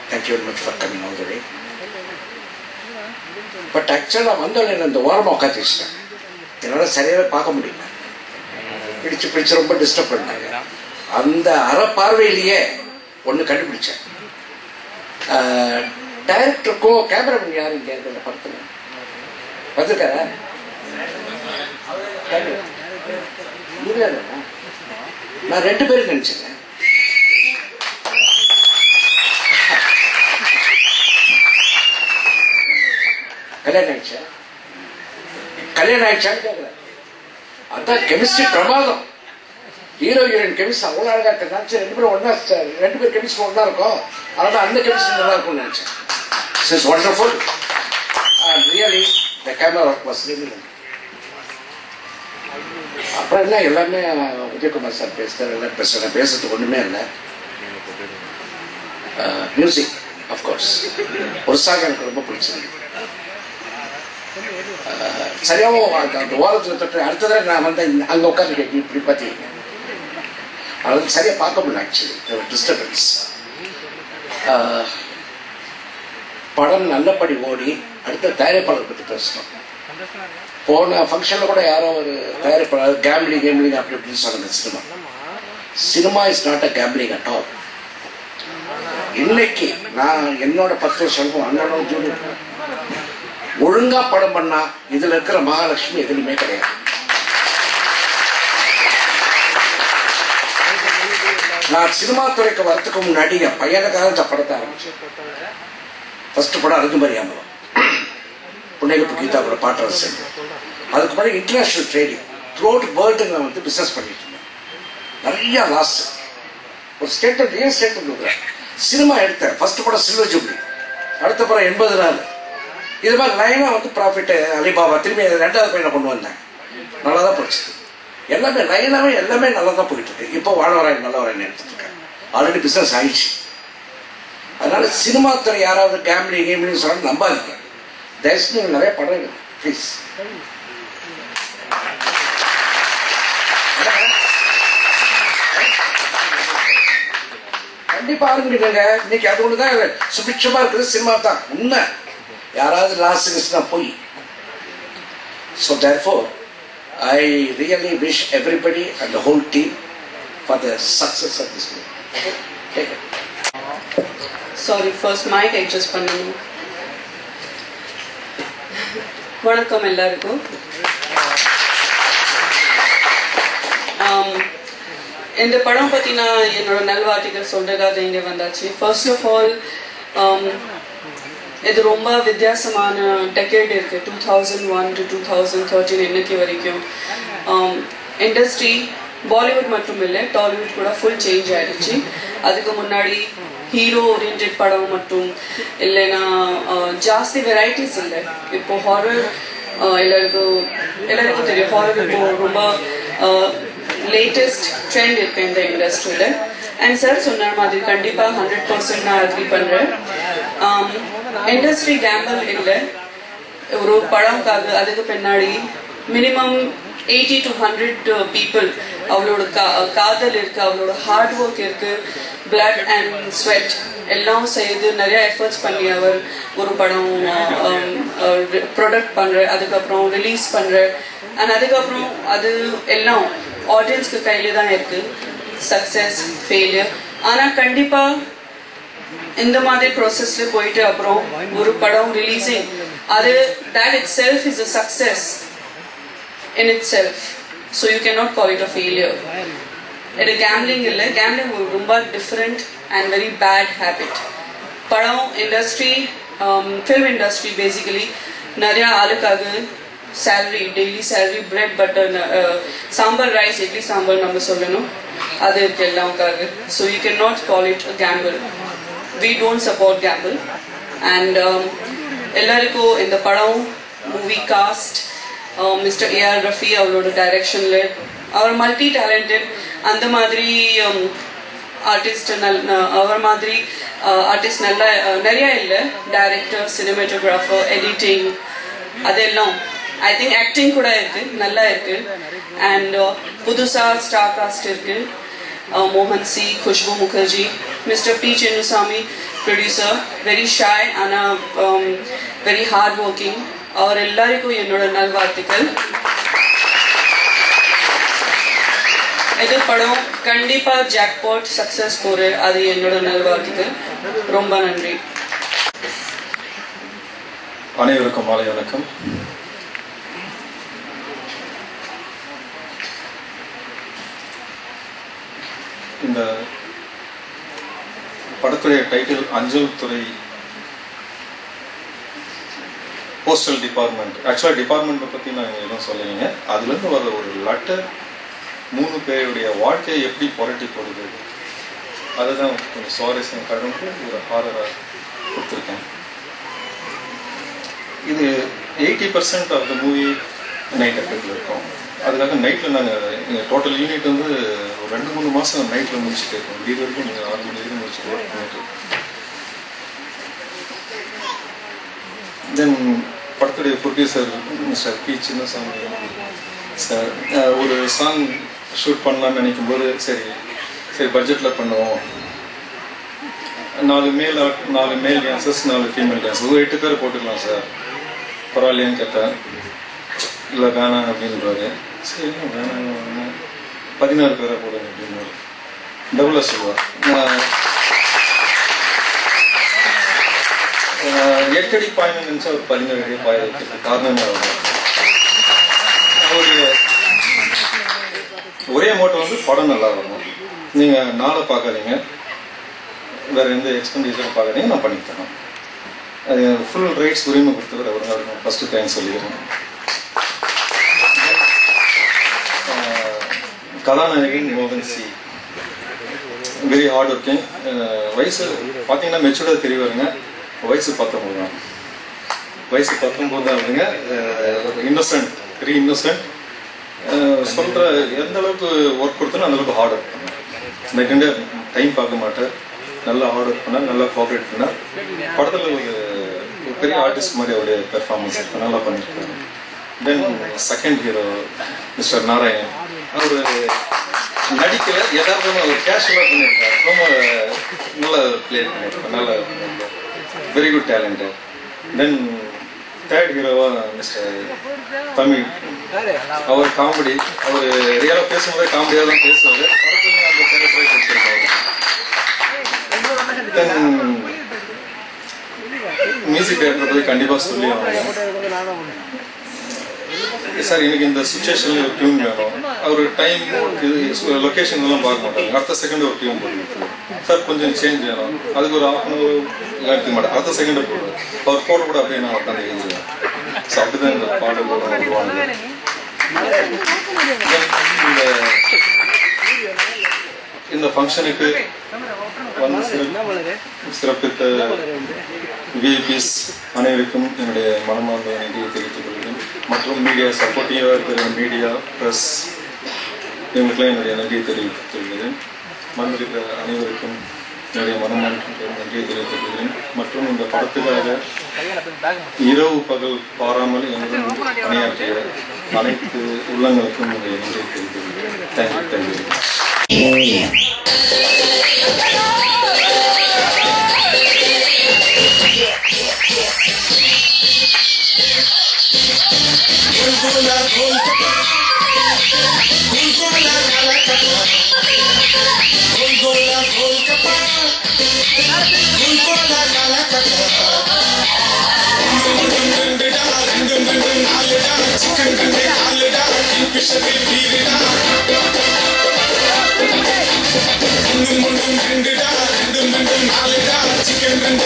Thank you very much for coming all the way but ஆக்சுவலாக வந்தோடனே இந்த ஓரமாக உட்காந்து வச்சுட்டேன் என்னால் சரியாகவே பார்க்க முடியல பிடிச்சு பிடிச்சு ரொம்ப டிஸ்டர்ப் பண்ணாங்க அந்த அற பார்வையிலேயே ஒன்று கண்டுபிடிச்சேன் டைரக்டருக்கும் கேமராமேன் யாரும் இங்கே இந்த படத்தில் வந்திருக்காரா இல்லை நான் ரெண்டு பேரும் நினச்சேங்க கல்யாணம் ஆயிடுச்சா கல்யாணம் ஆயிடுச்சான்னு கேட்குறேன் அதான் கெமிஸ்ட்ரி பிரமாதம் ஹீரோ ஹீரோயின் கெமிஸ்ட்ரி அவ்வளோ அழகாக இருக்கு நினச்சேன் ரெண்டு பேரும் ஒன்றா ரெண்டு பேர் கெமிஸ்ட்ரி ஒன்றா இருக்கும் அதனால அந்த கெமிஸ்ட்ரி நல்லா இருக்கும்னு நினச்சேன் it's wonderful really the camera work was really அப்புறம் என்ன எல்லாமே உதயகுமார் சார் பேசுகிறார் எல்லாம் பேசுகிறேன் பேசுறதுக்கு ஒன்றுமே இல்லை மியூசிக் அஃப்கோர்ஸ் ஒரு சாங் எனக்கு ரொம்ப பிடிச்சிருக்கு அஹ், சரியாவும் அந்த அந்த ஓரத்தில் தொட்டு அடுத்ததாக நான் வந்து இந்த- அங்கே உட்காந்து கேட்க இப்படி பார்த்தீங்க அது சரியாக பார்க்க முடியல ஆக்சுவலி டிஸ்டர்பன்ஸ் படம் நல்லபடி ஓடி அடுத்த தயாரிப்பாளர் பற்றி பேசணும் போன ஃபங்க்ஷனில் கூட யாரோ ஒரு தயாரிப்பாளர் கேம்லிங் கேம்லிங் அப்படி இப்படின்னு சொன்னாங்க cinema cinema is not a gambling at all இன்னைக்கு நான் என்னோட பத்து வருஷம் அண்ணனோட ஜூனி ஒழுங்கா படம் பண்ணா இதுல இருக்கிற மகாலட்சுமி எதுலையுமே கிடையாது நான் சினிமா துறைக்கு வரத்துக்கு முன்னாடி என் பையனுக்காக இந்த படத்தை ஆரம்பிச்சேன் ஃபர்ஸ்ட் படம் அருகுமரியாமலம் புண்ணியப்பு கீதா கூட பாட்டு செஞ்சேன் அதுக்கு முன்னாடி international trading throughout world நான் வந்து பிஸ்னஸ் பண்ணிட்டு இருந்தேன் நிறைய லாஸ் ஒரு ஸ்டேட் ரியல் ஸ்டேட் கொடுக்குறேன் சினிமா எடுத்தேன் ஃபர்ஸ்ட் படம் சில்வர் ஜூப்ளி அடுத்த படம் எண்பது நாள் இது மாதிரி லைனாக வந்து ப்ராஃபிட்டு அலிபாபா திரும்பி ரெண்டாவது பையனை கொண்டு வந்தேன் நல்லா தான் போச்சு எல்லாமே லைனாகவே எல்லாமே நல்லா தான் போயிட்டு இருக்கு இப்போ வாழ வராய் நல்ல வராய் எடுத்துட்டு இருக்கேன் ஆல்ரெடி பிஸ்னஸ் ஆயிடுச்சு அதனால சினிமா துறை யாராவது கேம்லி கேம்லின்னு சொன்னா நம்பாதீங்க தயவுசெய்து நீங்க நிறைய படம் எடுங்க ப்ளீஸ் கண்டிப்பா ஆரம்பிக்கிட்டுங்க இன்னைக்கு அது ஒன்று தான் சுபிட்சமா இருக்குது சினிமா தான் உண்மை யாராவது லாஸ்ட் கிஸ்னா போய் so therefore I really wish everybody and the whole team for the success of this okay sorry first mic adjust பண்ணணும் வணக்கம் எல்லாருக்கும் ஆம், இந்த படம் பற்றி நான் என்னோட நல்வாழ்த்துக்கள் சொல்றதுக்காக இங்கே வந்தாச்சு ஃபர்ஸ்ட் ஆஃப் ஆல் இது ரொம்ப வித்தியாசமான டெக்கேட் இருக்கு two thousand one to two thousand thirteen இன்னைக்கு வரைக்கும் இண்டஸ்ட்ரி பாலிவுட் மட்டும் இல்லை டாலிவுட் கூட ஃபுல் சேஞ்ச் ஆயிடுச்சு அதுக்கு முன்னாடி ஹீரோ ஓரியன்ட் படம் மட்டும் இல்லைன்னா ஆஹ், ஜாஸ்தி வெரைட்டிஸ் இல்லை இப்போ ஹாரர் எல்லாருக்கும் எல்லாருக்கும் தெரியும் ஹாரர் இப்போ ரொம்ப லேட்டஸ்ட் ட்ரெண்ட் இருக்கு இந்த இண்டஸ்ட்ரியில் அண்ட் சார் சொன்ன மாதிரி கண்டிப்பாக ஹண்ட்ரட் பர்சன்ட் நான் அக்ரி பண்ணுறேன் இண்டஸ்ட்ரி கேம்பிள் இல்லை ஒரு படம்காக அதுக்கு பின்னாடி minimum eighty to hundred people அவளோட கா காதல் இருக்கு அவளோட ஹார்ட் ஒர்க் இருக்கு பிளட் அண்ட் ஸ்வெட் எல்லாம் செய்து நிறைய எஃபர்ட்ஸ் பண்ணி அவர் ஒரு படம் ப்ரொடக்ட் பண்ற அதுக்கப்புறம் ரிலீஸ் பண்ற அண்ட் அதுக்கப்புறம் அது எல்லாம் ஆடியன்ஸ்க்கு கையில தான் இருக்கு சக்சஸ் ஃபெயிலியர் ஆனா கண்டிப்பா இந்த மாதிரி ப்ராசஸ்ல போயிட்டு அப்புறம் ஒரு படம் ரிலீசிங் அது that itself is a success in itself so you cannot call it a failure இது கேம்லிங் இல்லை கேம்லிங் ஒரு ரொம்ப different and very bad habit படம் இண்டஸ்ட்ரி ஃபில்ம் இண்டஸ்ட்ரி பேசிக்கலி நிறைய ஆளுக்காக salary daily salary bread butter sambar rice idli sambar நம்ம சொல்லணும் அது இருக்கு எல்லாருக்காக so you can not call it gamble we don't support gamble and எல்லாருக்கும் இந்த படம் movie cast Mr AR Rafi அவரோட டைரக்ஷனில் அவர் மல்டி டேலண்டட் அந்த மாதிரி ஆர்டிஸ்ட் நல் அவர் மாதிரி ஆர்டிஸ்ட் நல்ல அஹ், நிறைய இல்லை டைரக்டர் சினிமேட்டோகிராஃபர் எடிட்டிங் அதெல்லாம் ஐ திங்க் ஆக்டிங் கூட இருக்கு நல்லா இருக்கு அண்ட் புதுசா ஸ்டார் காஸ்ட் இருக்கு uh, Mohan C, Khushbu Mukherjee, Mr. P. Chinnusamy, producer, very shy and uh, um, very hardworking. ಅವರೆಲ್ಲರಿಗೂ என்னோட நல்வாழ்த்துக்கள் இது படம் கண்டிப்பா ஜாக்பாட் சக்சஸ் போற அது என்னோட நல்வாழ்த்துக்கள் ரொம்ப நன்றி அனைவருக்கும் மாலை வணக்கம் இந்த படத்துடைய டைட்டில் அஞ்சல் துறை போஸ்டல் டிபார்ட்மெண்ட் ஆக்சுவலாக டிபார்ட்மெண்ட்டை பற்றி நான் எதுவும் சொல்லலைங்க அதுலேருந்து வர ஒரு லெட்டர் மூணு பேருடைய வாழ்க்கையை எப்படி புரட்டி போடுது அதுதான் கொஞ்சம் சுவாரஸ்யம் கலந்து ஒரு ஹாரராக கொடுத்துருக்கேன் இது eighty percent of the movie night எஃபெக்டில் இருக்கும் அதுக்காக நைட்டில் நாங்கள் எங்கள் டோட்டல் யூனிட் வந்து ஒரு ரெண்டு மூணு மாதம் நைட்டில் முடிச்சுட்டு இருக்கோம் இது வரைக்கும் நீங்கள் ஆறு மணி வரைக்கும் முடிச்சுட்டு ஒர்க் பண்ணிட்டு தென் படத்துடைய producer Mr P Chinnasamy sir ஒரு சாங் ஷூட் பண்ணலாம்னு நினைக்கும் போது சரி சரி பட்ஜெட்டில் பண்ணுவோம் நாலு மேல் ஆர்ட் நாலு மேல் டான்சர்ஸ் நாலு ஃபீமேல் டான்சர்ஸ் ஒரு எட்டு பேர் போட்டுக்கலாம் சார் பரவாயில்லையான்னு கேட்டேன் இல்லை வேணாம் அப்படின்றாரு சரி என்ன வேணாம் வேணாம் பதினாறு பேரை போடுங்க அப்படின்னு டபுளாக சொல்லுவார் எட்டடி பாயின்னு நினச்சா ஒரு பதினேழு அடி பாய வைக்கிறது காரணமே அவர் அவருடைய ஒரே மோட்டோ வந்து படம் நல்லா வரணும் நீங்கள் நாளை பார்க்காதீங்க வேற எந்த எக்ஸ்பெண்டிச்சரும் பார்க்காதீங்க நான் பண்ணி தரேன் அது ஃபுல் ரைட்ஸ் உரிமை கொடுத்தவர் அவர் அவருக்கு ஃபஸ்ட்டு தேங்க்ஸ் சொல்லிக்கிறேன் ஆஹ் கதாநாயகன் மோகன் சி வெரி ஹார்ட் ஒர்க்கிங் வயசு பார்த்தீங்கன்னா மெச்சூர்டாக தெரியவருங்க வயசு பத்தொம்போது தான் வயசு பத்தொம்போது தான் அவருங்க இன்னோசன்ட் வெரி இன்னோசன்ட் சொல்கிற எந்த அளவுக்கு ஒர்க் கொடுத்தனோ அந்த அளவுக்கு ஹார்ட் ஒர்க் பண்ணேன் நைட்டு டைம் பார்க்க மாட்டேன் நல்லா ஹார்ட் ஒர்க் பண்ணார் நல்லா கோஆப்ரேட் பண்ணார் படத்தில் ஒரு ஒரு பெரிய ஆர்டிஸ்ட் மாதிரி அவருடைய பெர்ஃபார்மன்ஸ் இருக்கு நல்லா பண்ணியிருக்காரு then second hero Mr Narayanan அவர் நடிக்கல யதார்த்தமாக அவர் கேஷுவலாக பண்ணியிருக்காரு ரொம்ப நல்லா ப்ளே பண்ணியிருக்காரு நல்லா very good talented then third ஹீரோவா மிஸ்டர் தமிழ் அவர் காமெடி அவர் ரியலாக பேசும்போதே காமெடியாக தான் பேசுவார் படத்துலையும் அந்த கேரக்டரை கொடுத்துருக்காரு தென் மியூசிக் டைரக்டர் பற்றி கண்டிப்பாக சொல்லி ஆகணும் சார் எனக்கு இந்த சுச்சுவேஷன்ல ஒரு டியூன் வேணும் அவர் டைம் இது லொக்கேஷன் எல்லாம் பார்க்க மாட்டாங்க அடுத்த செகண்ட் ஒரு டியூன் போட்டு சார் கொஞ்சம் சேஞ்ச் வேணும் அதுக்கு ஒரு ஹாஃப் அன் அவர் எடுத்துக்க மாட்டேன் அடுத்த செகண்ட் போடுவேன் அவர் போட கூட அப்படியே நான் உட்காந்து எழுதுவேன் ஸோ அப்படிதான் இந்த பாடல் உருவானது இந்த இந்த ஃபங்க்ஷனுக்கு வந்து சிறப்பு- சிறப்பித்த விஐபிஸ் அனைவருக்கும் என்னுடைய மனமார்ந்த நன்றியை தெரிவித்துக் கொள்கிறேன் மற்றும் மீடியா சப்போர்ட்டிவாக இருக்கிற மீடியா ப்ரெஸ் இவங்களுக்கெல்லாம் என்னுடைய நன்றியை தெரிவித்துக் கொள்கிறேன் வந்திருக்கிற அனைவருக்கும் என்னுடைய மனமார்ந்த நன்றியை தெரிவித்துக் கொள்கிறேன் மற்றும் இந்த படத்துக்காக இரவு பகல் பாராமல் என்னுடன் பணியாற்றிய அனைத்து உள்ளங்களுக்கும் என்னுடைய நன்றியை தெரிவித்துக் கொள்கிறேன் தேங்க்யூ தேங்க்யூ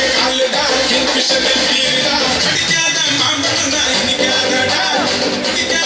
Chicken